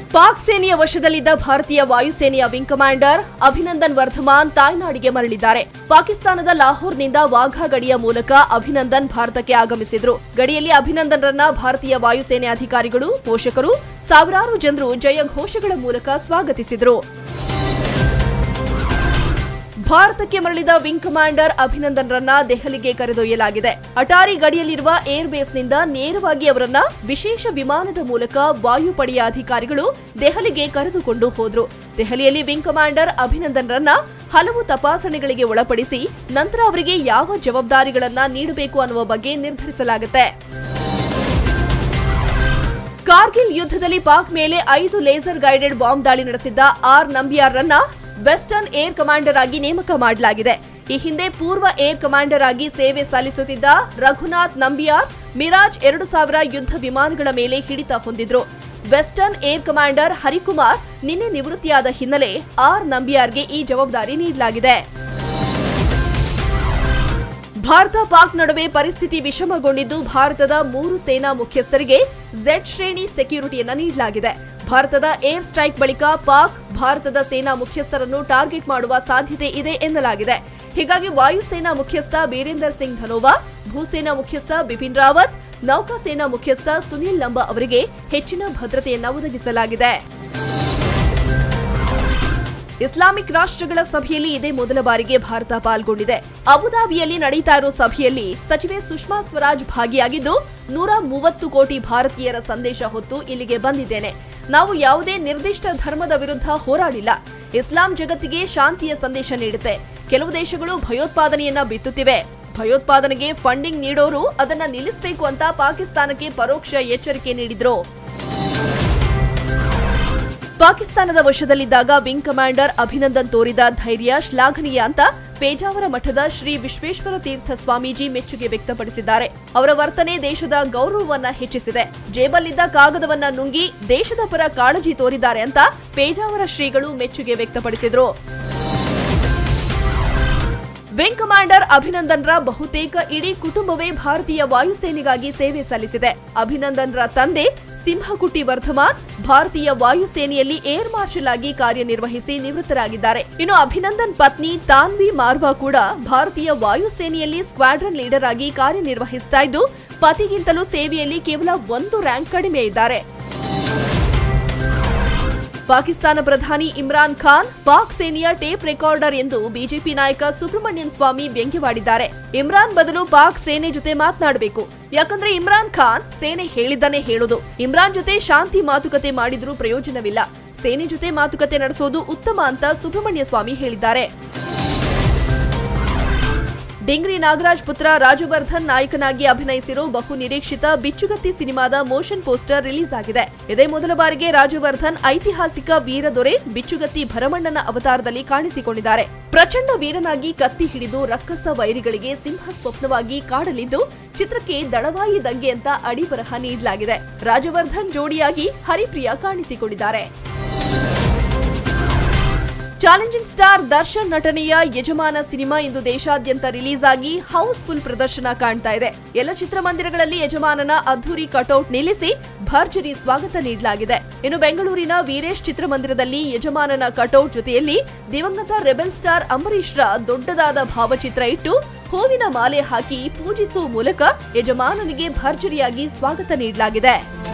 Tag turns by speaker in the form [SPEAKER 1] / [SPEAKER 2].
[SPEAKER 1] ಪಾಕ್ ಸೇನೆಯ ವಶದಲ್ಲಿದ್ದ ಭಾರತೀಯ ವಾಯುಸೇನೆಯ ವಿಂಗ್ ಕಮಾಂಡರ್ ಅಭಿನಂದನ್ ವರ್ಧಮಾನ್ ತಾಯ್ನಾಡಿಗೆ ಮರಳಿದ್ದಾರೆ ಪಾಕಿಸ್ತಾನದ ಲಾಹೋರ್ನಿಂದ ವಾಘಾ ಗಡಿಯ ಮೂಲಕ ಅಭಿನಂದನ್ ಭಾರತಕ್ಕೆ ಆಗಮಿಸಿದ್ರು ಗಡಿಯಲ್ಲಿ ಅಭಿನಂದನ್ರನ್ನ ಭಾರತೀಯ ವಾಯುಸೇನೆ ಅಧಿಕಾರಿಗಳು ಪೋಷಕರು ಸಾವಿರಾರು ಜನರು ಜಯ ಘೋಷಗಳ ಮೂಲಕ ಸ್ವಾಗತಿಸಿದ್ರು ಭಾರತಕ್ಕೆ ಮರಳಿದ ವಿಂಗ್ ಕಮಾಂಡರ್ ಅಭಿನಂದನ್ರನ್ನ ದೆಹಲಿಗೆ ಕರೆದೊಯ್ಯಲಾಗಿದೆ ಅಟಾರಿ ಗಡಿಯಲ್ಲಿರುವ ಏರ್ ಬೇಸ್ನಿಂದ ನೇರವಾಗಿ ಅವರನ್ನ ವಿಶೇಷ ವಿಮಾನದ ಮೂಲಕ ವಾಯುಪಡೆಯ ಅಧಿಕಾರಿಗಳು ದೆಹಲಿಗೆ ಕರೆದುಕೊಂಡು ಹೋದ್ರು ದೆಹಲಿಯಲ್ಲಿ ವಿಂಗ್ ಕಮಾಂಡರ್ ಅಭಿನಂದನ್ರನ್ನ ಹಲವು ತಪಾಸಣೆಗಳಿಗೆ ಒಳಪಡಿಸಿ ನಂತರ ಅವರಿಗೆ ಯಾವ ಜವಾಬ್ದಾರಿಗಳನ್ನ ನೀಡಬೇಕು ಅನ್ನುವ ಬಗ್ಗೆ ನಿರ್ಧರಿಸಲಾಗುತ್ತೆ ಕಾರ್ಗಿಲ್ ಯುದ್ಧದಲ್ಲಿ ಪಾಕ್ ಮೇಲೆ ಐದು ಲೇಸರ್ ಗೈಡೆಡ್ ಬಾಂಬ್ ದಾಳಿ ನಡೆಸಿದ್ದ ಆರ್ ನಂಬಿಯಾರ್ರನ್ನ ವೆಸ್ಟರ್ನ್ ಏರ್ ಕಮಾಂಡರ್ ಆಗಿ ನೇಮಕ ಮಾಡಲಾಗಿದೆ ಈ ಹಿಂದೆ ಪೂರ್ವ ಏರ್ ಕಮಾಂಡರ್ ಆಗಿ ಸೇವೆ ಸಲ್ಲಿಸುತ್ತಿದ್ದ ರಘುನಾಥ್ ನಂಬಿಯಾರ್ ಮಿರಾಜ್ ಎರಡು ಸಾವಿರ ಯುದ್ಧ ವಿಮಾನಗಳ ಮೇಲೆ ಹಿಡಿತ ಹೊಂದಿದ್ರು ವೆಸ್ಟರ್ನ್ ಏರ್ ಕಮಾಂಡರ್ ಹರಿಕುಮಾರ್ ನಿನ್ನೆ ನಿವೃತ್ತಿಯಾದ ಹಿನ್ನೆಲೆ ಆರ್ ನಂಬಿಯಾರ್ಗೆ ಈ ಜವಾಬ್ದಾರಿ ನೀಡಲಾಗಿದೆ ಭಾರತ ಪಾಕ್ ನಡುವೆ ಪರಿಸ್ಥಿತಿ ವಿಷಮಗೊಂಡಿದ್ದು ಭಾರತದ ಮೂರು ಸೇನಾ ಮುಖ್ಯಸ್ಥರಿಗೆ ಝೆಡ್ ಶ್ರೇಣಿ ಸೆಕ್ಯೂರಿಟಿಯನ್ನ ನೀಡಲಾಗಿದೆ ಭಾರತದ ಏರ್ ಸ್ಟ್ರೈಕ್ ಬಳಿಕ ಪಾಕ್ ಭಾರತದ ಸೇನಾ ಮುಖ್ಯಸ್ಥರನ್ನು ಟಾರ್ಗೆಟ್ ಮಾಡುವ ಸಾಧ್ಯತೆ ಇದೆ ಎನ್ನಲಾಗಿದೆ ಹೀಗಾಗಿ ವಾಯುಸೇನಾ ಮುಖ್ಯಸ್ಥ ಬೀರೇಂದರ್ ಸಿಂಗ್ ಧನೋವಾ ಭೂಸೇನಾ ಮುಖ್ಯಸ್ಥ ಬಿಪಿನ್ ರಾವತ್ ನೌಕಾಸೇನಾ ಮುಖ್ಯಸ್ಥ ಸುನಿಲ್ ಲಂಬಾ ಅವರಿಗೆ ಹೆಚ್ಚಿನ ಭದ್ರತೆಯನ್ನ ಒದಗಿಸಲಾಗಿದೆ ಇಸ್ಲಾಮಿಕ್ ರಾಷ್ಟ್ರಗಳ ಸಭೆಯಲ್ಲಿ ಇದೇ ಮೊದಲ ಬಾರಿಗೆ ಭಾರತ ಪಾಲ್ಗೊಂಡಿದೆ ಅಬುದಾಬಿಯಲ್ಲಿ ನಡೀತಾ ಇರೋ ಸಭೆಯಲ್ಲಿ ಸಚಿವೆ ಸುಷ್ಮಾ ಸ್ವರಾಜ್ ಭಾಗಿಯಾಗಿದ್ದು ನೂರ ಮೂವತ್ತು ಕೋಟಿ ಭಾರತೀಯರ ಸಂದೇಶ ಹೊತ್ತು ಇಲ್ಲಿಗೆ ಬಂದಿದ್ದೇನೆ ನಾವು ಯಾವುದೇ ನಿರ್ದಿಷ್ಟ ಧರ್ಮದ ವಿರುದ್ಧ ಹೋರಾಡಿಲ್ಲ ಇಸ್ಲಾಂ ಜಗತ್ತಿಗೆ ಶಾಂತಿಯ ಸಂದೇಶ ನೀಡುತ್ತೆ ಕೆಲವು ದೇಶಗಳು ಭಯೋತ್ಪಾದನೆಯನ್ನ ಬಿತ್ತುತ್ತಿವೆ ಭಯೋತ್ಪಾದನೆಗೆ ಫಂಡಿಂಗ್ ನೀಡೋರು ಅದನ್ನ ನಿಲ್ಲಿಸಬೇಕು ಅಂತ ಪಾಕಿಸ್ತಾನಕ್ಕೆ ಪರೋಕ್ಷ ಎಚ್ಚರಿಕೆ ನೀಡಿದ್ರು ಪಾಕಿಸ್ತಾನದ ವಶದಲ್ಲಿದ್ದಾಗ ವಿಂಗ್ ಕಮಾಂಡರ್ ಅಭಿನಂದನ್ ತೋರಿದ ಧೈರ್ಯ ಶ್ಲಾಘನೀಯ ಅಂತ ಪೇಜಾವರ ಮಠದ ಶ್ರೀ ವಿಶ್ವೇಶ್ವರ ತೀರ್ಥ ಸ್ವಾಮೀಜಿ ಮೆಚ್ಚುಗೆ ವ್ಯಕ್ತಪಡಿಸಿದ್ದಾರೆ ಅವರ ವರ್ತನೆ ದೇಶದ ಗೌರವವನ್ನ ಹೆಚ್ಚಿಸಿದೆ ಜೇಬಲ್ಲಿದ್ದ ಕಾಗದವನ್ನ ನುಂಗಿ ದೇಶದ ಪರ ಕಾಳಜಿ ತೋರಿದ್ದಾರೆ ಅಂತ ಪೇಜಾವರ ಶ್ರೀಗಳು ಮೆಚ್ಚುಗೆ ವ್ಯಕ್ತಪಡಿಸಿದ್ರು ವಿಂಗ್ ಕಮಾಂಡರ್ ಅಭಿನಂದನ್ರ ಬಹುತೇಕ ಇಡೀ ಕುಟುಂಬವೇ ಭಾರತೀಯ ವಾಯುಸೇನೆಗಾಗಿ ಸೇವೆ ಸಲ್ಲಿಸಿದೆ ಅಭಿನಂದನ್ರ ತಂದೆ ಸಿಂಹಕುಟಿ ವರ್ಧಮಾನ್ ಭಾರತೀಯ ವಾಯುಸೇನೆಯಲ್ಲಿ ಏರ್ ಮಾರ್ಷಲ್ ಆಗಿ ಕಾರ್ಯನಿರ್ವಹಿಸಿ ನಿವೃತ್ತರಾಗಿದ್ದಾರೆ ಇನ್ನು ಅಭಿನಂದನ್ ಪತ್ನಿ ತಾನ್ವಿ ಮಾರ್ವಾ ಕೂಡ ಭಾರತೀಯ ವಾಯುಸೇನೆಯಲ್ಲಿ ಸ್ಕ್ವಾಡ್ರನ್ ಲೀಡರ್ ಆಗಿ ಕಾರ್ಯನಿರ್ವಹಿಸ್ತಾ ಇದ್ದು ಪತಿಗಿಂತಲೂ ಸೇವೆಯಲ್ಲಿ ಕೇವಲ ಒಂದು ರ್ಯಾಂಕ್ ಕಡಿಮೆ ಇದ್ದಾರೆ ಪಾಕಿಸ್ತಾನ ಪ್ರಧಾನಿ ಇಮ್ರಾನ್ ಖಾನ್ ಪಾಕ್ ಸೇನೆಯ ಟೇಪ್ ರೆಕಾರ್ಡರ್ ಎಂದು ಬಿಜೆಪಿ ನಾಯಕ ಸುಬ್ರಹ್ಮಣ್ಯನ್ ಸ್ವಾಮಿ ವ್ಯಂಗ್ಯವಾಡಿದ್ದಾರೆ ಇಮ್ರಾನ್ ಬದಲು ಪಾಕ್ ಸೇನೆ ಜೊತೆ ಮಾತನಾಡಬೇಕು ಯಾಕಂದ್ರೆ ಇಮ್ರಾನ್ ಖಾನ್ ಸೇನೆ ಹೇಳಿದ್ದನ್ನೇ ಹೇಳೋದು ಇಮ್ರಾನ್ ಜೊತೆ ಶಾಂತಿ ಮಾತುಕತೆ ಮಾಡಿದ್ರೂ ಪ್ರಯೋಜನವಿಲ್ಲ ಸೇನೆ ಜೊತೆ ಮಾತುಕತೆ ನಡೆಸೋದು ಉತ್ತಮ ಅಂತ ಸುಬ್ರಹ್ಮಣ್ಯ ಸ್ವಾಮಿ ಹೇಳಿದ್ದಾರೆ ಡಿಂಗ್ರಿ ನಾಗರಾಜ್ ಪುತ್ರ ರಾಜವರ್ಧನ್ ನಾಯಕನಾಗಿ ಅಭಿನಯಿಸಿರೋ ಬಹು ನಿರೀಕ್ಷಿತ ಬಿಚ್ಚುಗತ್ತಿ ಸಿನಿಮಾದ ಮೋಷನ್ ಪೋಸ್ಟರ್ ರಿಲೀಸ್ ಆಗಿದೆ ಇದೇ ಮೊದಲ ಬಾರಿಗೆ ರಾಜವರ್ಧನ್ ಐತಿಹಾಸಿಕ ವೀರದೊರೆ ಬಿಚ್ಚುಗತ್ತಿ ಭರಮಣ್ಣನ ಅವತಾರದಲ್ಲಿ ಕಾಣಿಸಿಕೊಂಡಿದ್ದಾರೆ ಪ್ರಚಂಡ ವೀರನಾಗಿ ಕತ್ತಿ ಹಿಡಿದು ರಕ್ಕಸ ವೈರಿಗಳಿಗೆ ಸಿಂಹ ಸ್ವಪ್ನವಾಗಿ ಕಾಡಲಿದ್ದು ಚಿತ್ರಕ್ಕೆ ದಳವಾಯಿ ದಂಗೆ ಅಂತ ಅಡಿಬರಹ ನೀಡಲಾಗಿದೆ ರಾಜವರ್ಧನ್ ಜೋಡಿಯಾಗಿ ಹರಿಪ್ರಿಯಾ ಕಾಣಿಸಿಕೊಂಡಿದ್ದಾರೆ ಚಾಲೆಂಜಿಂಗ್ ಸ್ಟಾರ್ ದರ್ಶನ್ ನಟನೆಯ ಯಜಮಾನ ಸಿನಿಮಾ ಇಂದು ದೇಶಾದ್ಯಂತ ರಿಲೀಸ್ ಆಗಿ ಹೌಸ್ಫುಲ್ ಪ್ರದರ್ಶನ ಕಾಣ್ತಾ ಇದೆ ಎಲ್ಲ ಚಿತ್ರಮಂದಿರಗಳಲ್ಲಿ ಯಜಮಾನನ ಅದ್ಧೂರಿ ಕಟೌಟ್ ನಿಲ್ಲಿಸಿ ಭರ್ಜರಿ ಸ್ವಾಗತ ನೀಡಲಾಗಿದೆ ಇನ್ನು ಬೆಂಗಳೂರಿನ ವೀರೇಶ್ ಚಿತ್ರಮಂದಿರದಲ್ಲಿ ಯಜಮಾನನ ಕಟೌಟ್ ಜೊತೆಯಲ್ಲಿ ದಿವಂಗತ ರೆಬೆಲ್ ಸ್ಟಾರ್ ಅಂಬರೀಶ್ರ ದೊಡ್ಡದಾದ ಭಾವಚಿತ್ರ ಇಟ್ಟು ಹೂವಿನ ಮಾಲೆ ಹಾಕಿ ಪೂಜಿಸುವ ಮೂಲಕ ಯಜಮಾನನಿಗೆ ಭರ್ಜರಿಯಾಗಿ ಸ್ವಾಗತ ನೀಡಲಾಗಿದೆ